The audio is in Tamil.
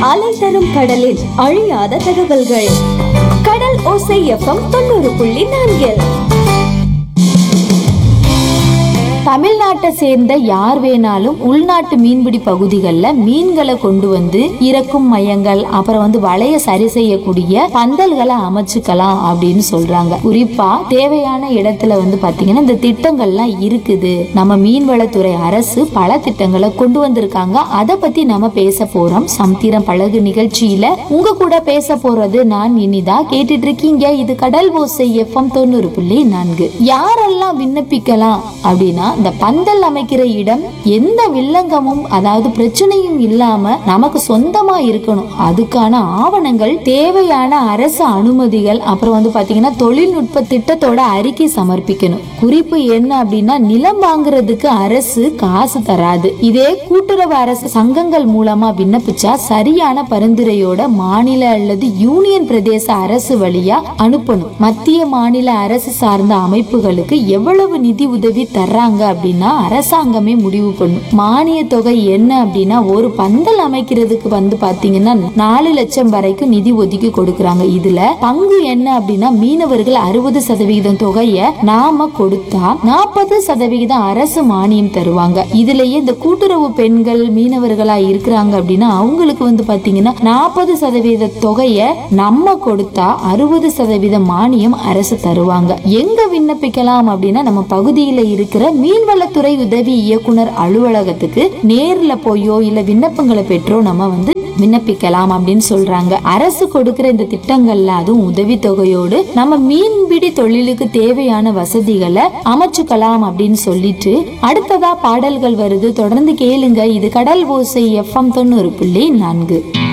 அலை தரும் கடலில் அழியாத தகவல்கள் கடல் ஓசை எஃப்எம் தொண்ணூறு புள்ளி நான்கில் தமிழ்நாட்டை சேர்ந்த யார் வேணாலும் உள்நாட்டு மீன்பிடி பகுதிகளில் மீன்களை கொண்டு வந்து இறக்கும் மையங்கள் அப்புறம் வந்து வலைய சரி செய்யக்கூடிய பந்தல்களை அமைச்சுக்கலாம் அப்படின்னு சொல்றாங்க குறிப்பா தேவையான இடத்துல வந்து பாத்தீங்கன்னா இந்த திட்டங்கள்லாம் இருக்குது நம்ம மீன்வளத்துறை அரசு பல திட்டங்களை கொண்டு வந்திருக்காங்க அதை பத்தி நம்ம பேச போறோம் சமுத்திரம் பழகு நிகழ்ச்சியில உங்க கூட பேச போறது நான் இனிதா கேட்டுட்டு இருக்கீங்க இது கடல் ஓசை எஃப்எம் தொண்ணூறு புள்ளி நான்கு யாரெல்லாம் விண்ணப்பிக்கலாம் அப்படின்னா இந்த பந்தல் அமைக்கிற இடம் எந்த வில்லங்கமும் அதாவது பிரச்சனையும் இல்லாம நமக்கு சொந்தமா இருக்கணும் அதுக்கான ஆவணங்கள் தேவையான அரசு அனுமதிகள் அப்புறம் வந்து பாத்தீங்கன்னா தொழில்நுட்ப திட்டத்தோட அறிக்கை சமர்ப்பிக்கணும் குறிப்பு என்ன அப்படின்னா நிலம் வாங்குறதுக்கு அரசு காசு தராது இதே கூட்டுறவு அரசு சங்கங்கள் மூலமா விண்ணப்பிச்சா சரியான பரிந்துரையோட மாநில அல்லது யூனியன் பிரதேச அரசு வழியா அனுப்பணும் மத்திய மாநில அரசு சார்ந்த அமைப்புகளுக்கு எவ்வளவு நிதி உதவி தர்றாங்க அப்படின்னா அரசாங்கமே முடிவு பண்ணும் மானிய தொகை என்ன அப்படின்னா ஒரு பந்தல் அமைக்கிறதுக்கு வந்து பாத்தீங்கன்னா நாலு லட்சம் வரைக்கும் நிதி ஒதுக்கி கொடுக்கறாங்க இதுல பங்கு என்ன அப்படின்னா மீனவர்கள் அறுபது சதவிகிதம் தொகையை நாம கொடுத்தா நாற்பது சதவிகிதம் அரசு மானியம் தருவாங்க இதுலயே இந்த கூட்டுறவு பெண்கள் மீனவர்களா இருக்கிறாங்க அப்படின்னா அவங்களுக்கு வந்து பாத்தீங்கன்னா நாற்பது சதவீத தொகையை நம்ம கொடுத்தா அறுபது சதவீத மானியம் அரசு தருவாங்க எங்க விண்ணப்பிக்கலாம் அப்படின்னா நம்ம பகுதியில இருக்கிற மீன்வளத்துறை உதவி இயக்குனர் அலுவலகத்துக்கு நேர்ல போயோ இல்ல விண்ணப்பங்களை பெற்றோ நம்ம வந்து விண்ணப்பிக்கலாம் அப்படின்னு சொல்றாங்க அரசு கொடுக்கிற இந்த திட்டங்கள்ல அதுவும் உதவி தொகையோடு நம்ம மீன்பிடி தொழிலுக்கு தேவையான வசதிகளை அமைச்சுக்கலாம் அப்படின்னு சொல்லிட்டு அடுத்ததா பாடல்கள் வருது தொடர்ந்து கேளுங்க இது கடல் ஓசை எஃப்எம் தொண்ணூறு புள்ளி நான்கு